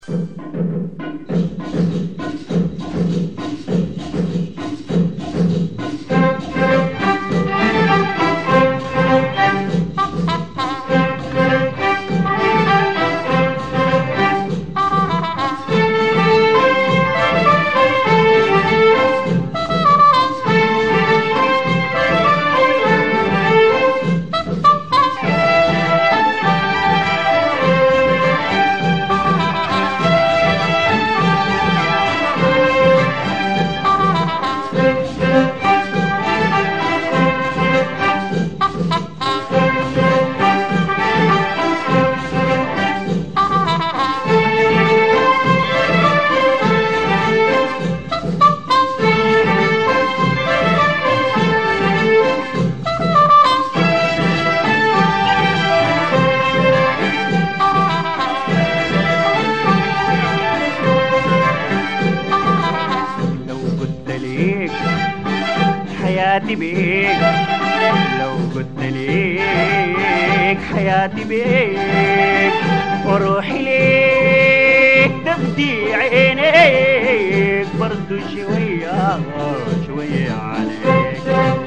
لو قلت ليك حياتي بيك لو قلت ليك حياتي بيك وروحي ليك تفدي عينيك برضو شوية شوية عليك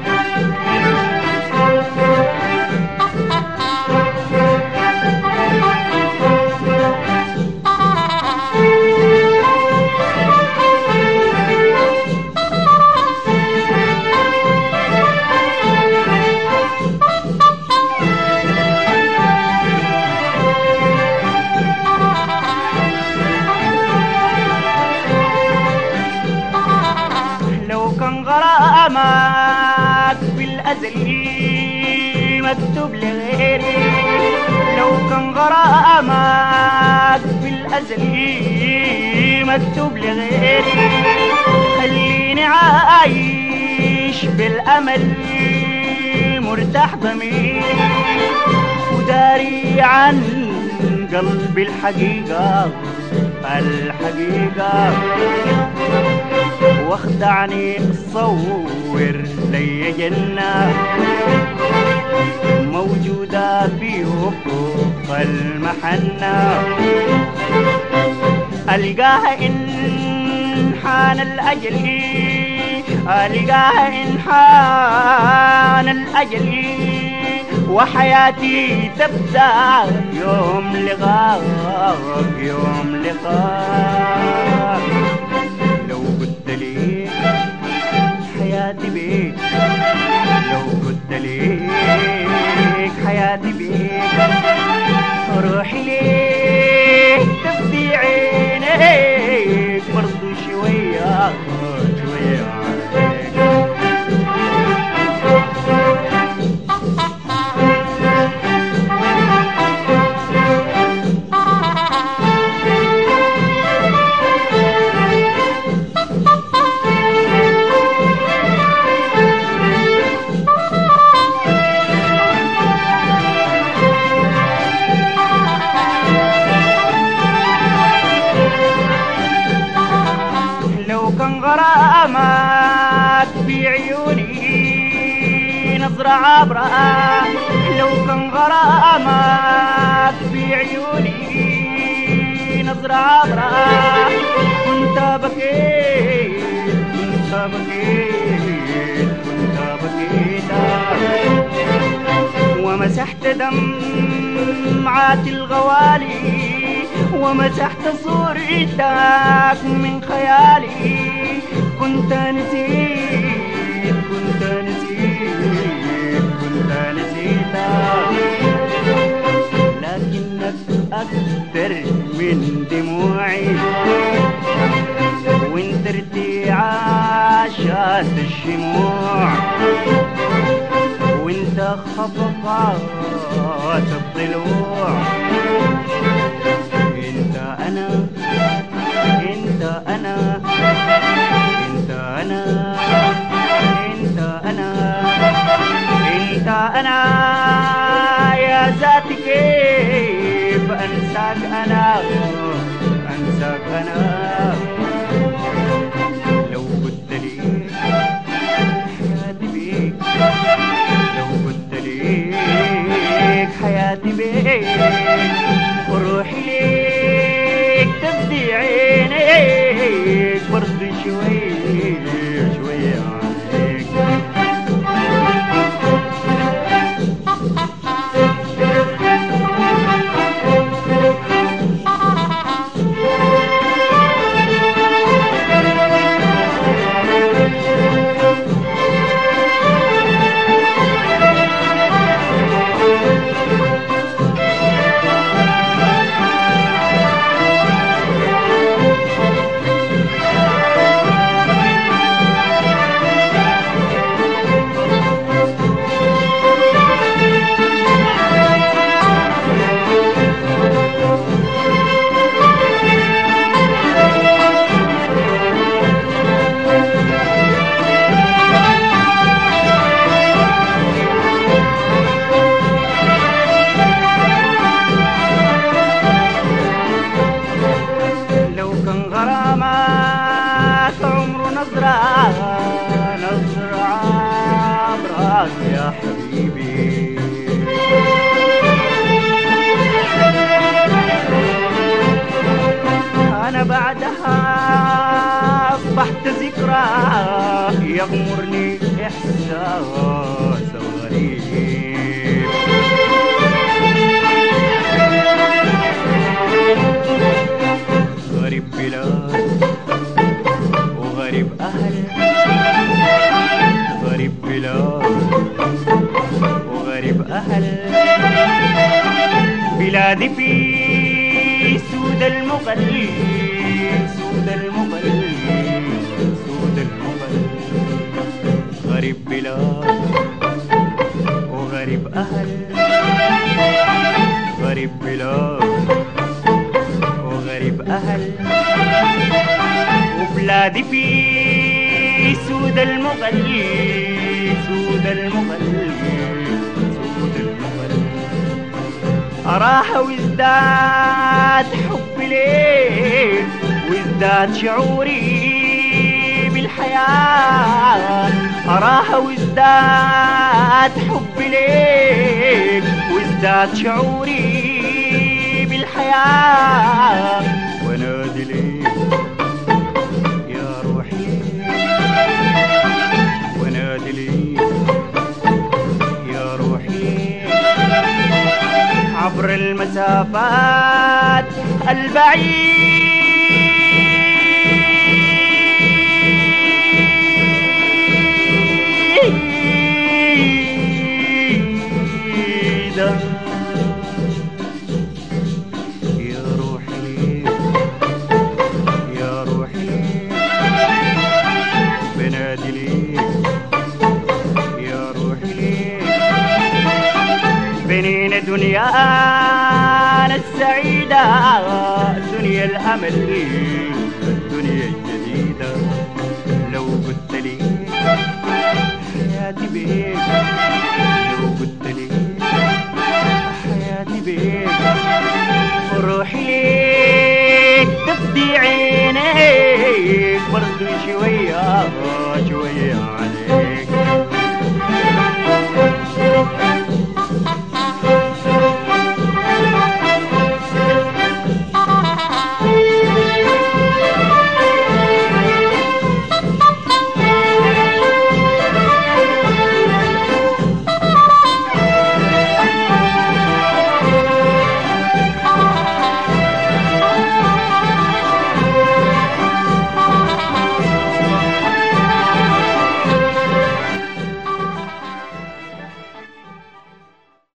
لو كان غرامك بالأزل مكتوب لغيري لو كان غرامك بالأزل مكتوب لغيري خليني عايش بالأمل مرتاح ضميري وداري عن قلبي الحقيقة الحقيقة واخدعني تصور لي جنة موجودة في افق المحنة ألقاها إن حان الأجل ألقاها إن حان الأجل وحياتي تبدأ يوم لقاك يوم لقاك لو قلت لي حياتي بيك لو قلت لي حياتي بيك روحي ليك تفدي عينيك برضو شوية شوية عليك لو كان غرامك بعيوني نظرة عبرة لو كان غرامك بعيوني نظرة عبرة كنت بكيت كنت بكيت كنت بكيت ومسحت دمعات الغوالي ومسحت صورتك من خيالي كنت نسيت كنت نسيت كنت نسيتك لكنك أكثر من دموعي وانت ارتعاشات الشموع وانت خفقات الضلوع انت انا انت انا انت انا انت انا انت انا يا ذاتي كيف انساك انا انساك انا لو قلت لي حياتي بيك لو قلت لي حياتي بيك يا حبيبي أنا بعدها أصبحت ذكرى يغمرني إحساس غريب غريب بلاد وغريب أهل غريب بلاد وغريب أهل بلادي في سود المغل سود المغل سود المغل غريب بلاد وغريب أهل غريب بلاد وغريب أهل وبلادي في سود المغل سود المغل سود المغل أراها وازداد حبي ليك وازداد شعوري بالحياة أراها وازداد حبي ليك وازداد شعوري بالحياة ونادي ليك يا روحي ونادي ليك يا روحي عبر المسافات البعيدة يا روحي يا روحي بنادي ليك يا روحي بنينا دنيانا السعيدة دنيا الأمل الدنيا الجديدة لو قلت لي حياتي بيك لو قلت لي حياتي بيك روحي ليك تفدي عينيك برضو شوية